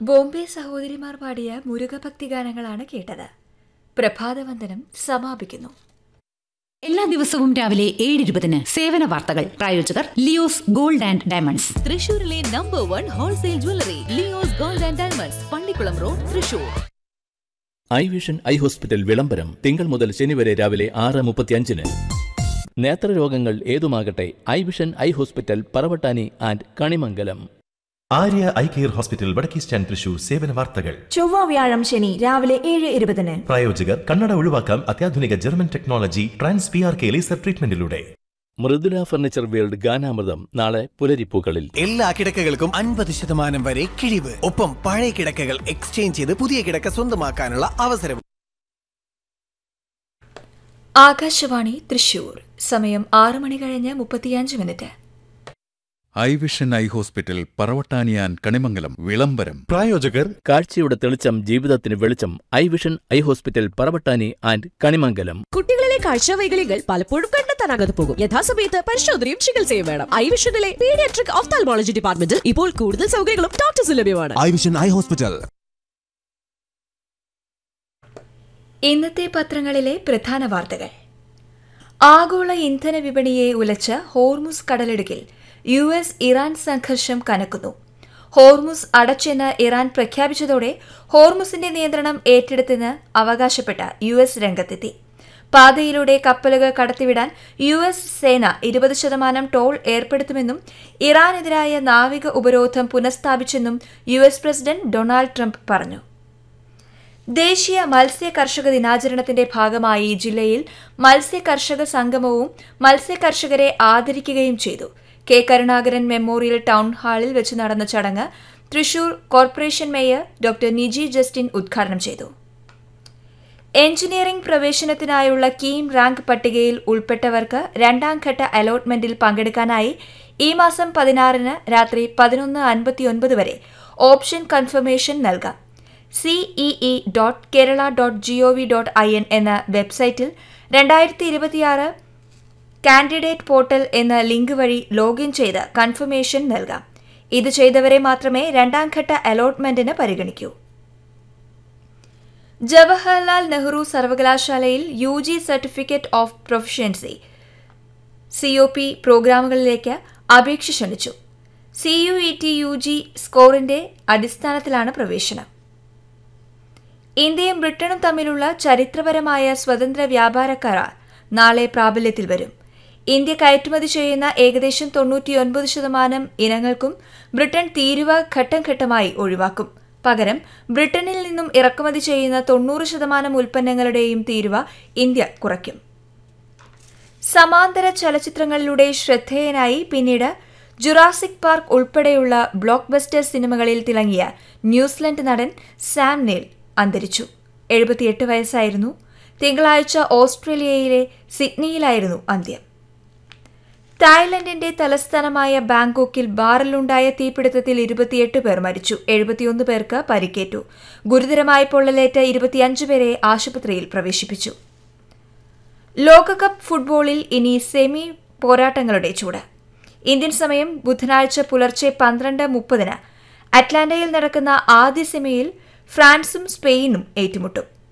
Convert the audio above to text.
ബോംബെ സഹോദരിമാർ പാടിയ മുരുകഭക്തി ഗാനങ്ങളാണ് കേട്ടത് പ്രഭാതവന്ദനം സമാപിക്കുന്നു എല്ലാ ദിവസവും രാവിലെ ഏഴ് ഇരുപതിന് സേവന വാർത്തകൾ പ്രായോജകർ ലിയോസ് ഗോൾഡ് ആൻഡ് ഡയമണ്ട്സ് തൃശൂരിലെ number one wholesale jewellery Leos gold and diamonds Pallikulam road Thrissur eye vision eye hospital വിളംബരം തിങ്കൾ മുതൽ ശനി വരെ രാവിലെ ആറ് മുപ്പത്തിയഞ്ചിന് നേത്രരോഗങ്ങൾ ഏതുമാകട്ടെ eye vision eye hospital Paravattani and Kanimangalam Arya eye care hospital വടക്കേ സ്റ്റാൻഡ് തൃശൂർ സേവന വാർത്തകൾ ചൊവ്വ വ്യാഴം ശനി രാവിലെ ഏഴ് ഇരുപതിന് പ്രായോജകർ കണ്ണട ഒഴിവാക്കാം അത്യാധുനിക German technology trans P R K laser ട്രീറ്റ്മെന്റിലൂടെ മൃദുല ഫർണിച്ചർ വേൾഡ് ഗാനാമൃതം നാളെ പുലരിപ്പൂക്കളിൽ എല്ലാ കിടക്കകൾക്കും അൻപത് ശതമാനം വരെ കിഴിവ് ഒപ്പം പഴയ കിടക്കകൾ എക്സ്ചേഞ്ച് ചെയ്ത് പുതിയ കിടക്ക സ്വന്തമാക്കാനുള്ള അവസരം ആകാശവാണി തൃശൂർ സമയം ആറ് മണി കഴിഞ്ഞ് മുപ്പത്തിയഞ്ച് minute eye vision eye hospital പറവട്ടാനിയാൻ കണിമംഗലം വിളംബരം പ്രായോജകർ കാഴ്ചയുടെ തെളിച്ചം ജീവിതത്തിന് വെളിച്ചം eye vision eye hospital Paravattani and Kanimangalam കുട്ടികളിലെ കാഴ്ചവൈകല്യങ്ങൾ പലപ്പോഴും കണ്ടെത്താനാകാതെ പോകും യഥാസമയത്ത് പരിശോധനയും ചികിത്സയും വേണം ഐ വിഷനിലെ പീഡിയാട്രിക് ഓഫ്താൽമോളജി ഡിപ്പാർട്ട്മെന്റിൽ ഇപ്പോൾ കൂടുതൽ സൗകര്യങ്ങളും ഡോക്ടേഴ്സ് ലഭ്യമാണ് ഐ വിഷൻ ഐ ഹോസ്പിറ്റൽ ഇന്നത്തെ പത്രങ്ങളിലെ പ്രധാന വാർത്തകൾ ആഗോള ഇന്ധന വിപണിയെ ഉലച്ച ഹോർമുസ് കടലിടുക്കിൽ യു എസ് ഇറാൻ സംഘർഷം കനക്കുന്നു ഹോർമുസ് അടച്ചെന്ന് ഇറാൻ പ്രഖ്യാപിച്ചതോടെ ഹോർമുസിന്റെ നിയന്ത്രണം ഏറ്റെടുത്തെന്ന് അവകാശപ്പെട്ട യു എസ് രംഗത്തെത്തി പാതയിലൂടെ കപ്പലുകൾ കടത്തിവിടാൻ യു എസ് സേന ഇരുപത് ശതമാനം ടോൾ ഏർപ്പെടുത്തുമെന്നും ഇറാനെതിരായ നാവിക ഉപരോധം പുനഃസ്ഥാപിച്ചെന്നും U S president Donald Trump പറഞ്ഞു ദേശീയ മത്സ്യ കർഷക ദിനാചരണത്തിന്റെ ഭാഗമായി ജില്ലയിൽ മത്സ്യ കർഷക സംഗമവും മത്സ്യ കർഷകരെ ആദരിക്കുകയും ചെയ്തു കെ കരുണാകരൻ മെമ്മോറിയൽ ടൗൺ ഹാളിൽ വെച്ച് നടന്ന ചടങ്ങ് Thrissur corporation mayor doctor Niji Justin ഉദ്ഘാടനം ചെയ്തു എഞ്ചിനീയറിംഗ് പ്രവേശനത്തിനായുള്ള കീം റാങ്ക് പട്ടികയിൽ ഉൾപ്പെട്ടവർക്ക് രണ്ടാം ഘട്ട അലോട്ട്മെന്റിൽ പങ്കെടുക്കാനായി ഈ മാസം പതിനാറിന് രാത്രി പതിനൊന്ന് അൻപത്തിയൊൻപത് വരെ ഓപ്ഷൻ കൺഫർമേഷൻ നൽകാം CEE dot Kerala dot G O V dot I N എന്ന വെബ്സൈറ്റിൽ രണ്ടായിരത്തി ഇരുപത്തിയാറ് കാൻഡിഡേറ്റ് പോർട്ടൽ എന്ന ലിങ്ക് വഴി ലോഗിൻ ചെയ്ത് കൺഫർമേഷൻ നൽകാം ഇത് ചെയ്തവരെ മാത്രമേ രണ്ടാം ഘട്ട അലോട്ട്മെന്റിന് പരിഗണിക്കൂ ജവഹർലാൽ നെഹ്റു സർവകലാശാലയിൽ U G certificate of proficiency C O P പ്രോഗ്രാമുകളിലേക്ക് അപേക്ഷ ക്ഷണിച്ചു C U E T U G സ്കോറിന്റെ അടിസ്ഥാനത്തിലാണ് പ്രവേശനം ഇന്ത്യയും ബ്രിട്ടനും തമ്മിലുള്ള ചരിത്രപരമായ സ്വതന്ത്ര വ്യാപാര കരാർ നാളെ പ്രാബല്യത്തിൽ വരും ഇന്ത്യ കയറ്റുമതി ചെയ്യുന്ന ഏകദേശം തൊണ്ണൂറ്റിയൊൻപത് ശതമാനം ഇനങ്ങൾക്കും ബ്രിട്ടൻ തീരുവ ഘട്ടം ഘട്ടമായി ഒഴിവാക്കും പകരം ബ്രിട്ടനിൽ നിന്നും ഇറക്കുമതി ചെയ്യുന്ന തൊണ്ണൂറ് ശതമാനം ഉൽപ്പന്നങ്ങളുടെയും തീരുവ ഇന്ത്യ കുറയ്ക്കും സമാന്തര ചലച്ചിത്രങ്ങളിലൂടെ ശ്രദ്ധേയനായി പിന്നീട് ജുറാസിക് പാർക്ക് ഉൾപ്പെടെയുള്ള ബ്ലോക്ക് ബസ്റ്റർ സിനിമകളിൽ തിളങ്ങിയ ന്യൂസിലൻഡ് നടൻ സാം നെയിൽ അന്തരിച്ചു എഴുപത്തിയെട്ട് വയസ്സായിരുന്നു തിങ്കളാഴ്ച ഓസ്ട്രേലിയയിലെ സിഡ്നിയിലായിരുന്നു അന്ത്യം തായ്ലൻഡിന്റെ തലസ്ഥാനമായ ബാങ്കോക്കിൽ ബാറിലുണ്ടായ തീപിടുത്തത്തിൽ ഇരുപത്തിയെട്ട് പേർ മരിച്ചു എഴുപത്തിയൊന്ന് പേർക്ക് പരിക്കേറ്റു ഗുരുതരമായി പൊള്ളലേറ്റ ഇരുപത്തിയഞ്ച് പേരെ ആശുപത്രിയിൽ പ്രവേശിപ്പിച്ചു ലോകകപ്പ് ഫുട്ബോളിൽ ഇനി സെമി പോരാട്ടങ്ങളുടെ ചൂട് ഇന്ത്യൻ സമയം ബുധനാഴ്ച പുലർച്ചെ പന്ത്രണ്ട് മുപ്പതിന് അറ്റ്ലാന്റയിൽ നടക്കുന്ന ആദ്യ സെമിയിൽ ഫ്രാൻസും സ്പെയിനും ഏറ്റുമുട്ടും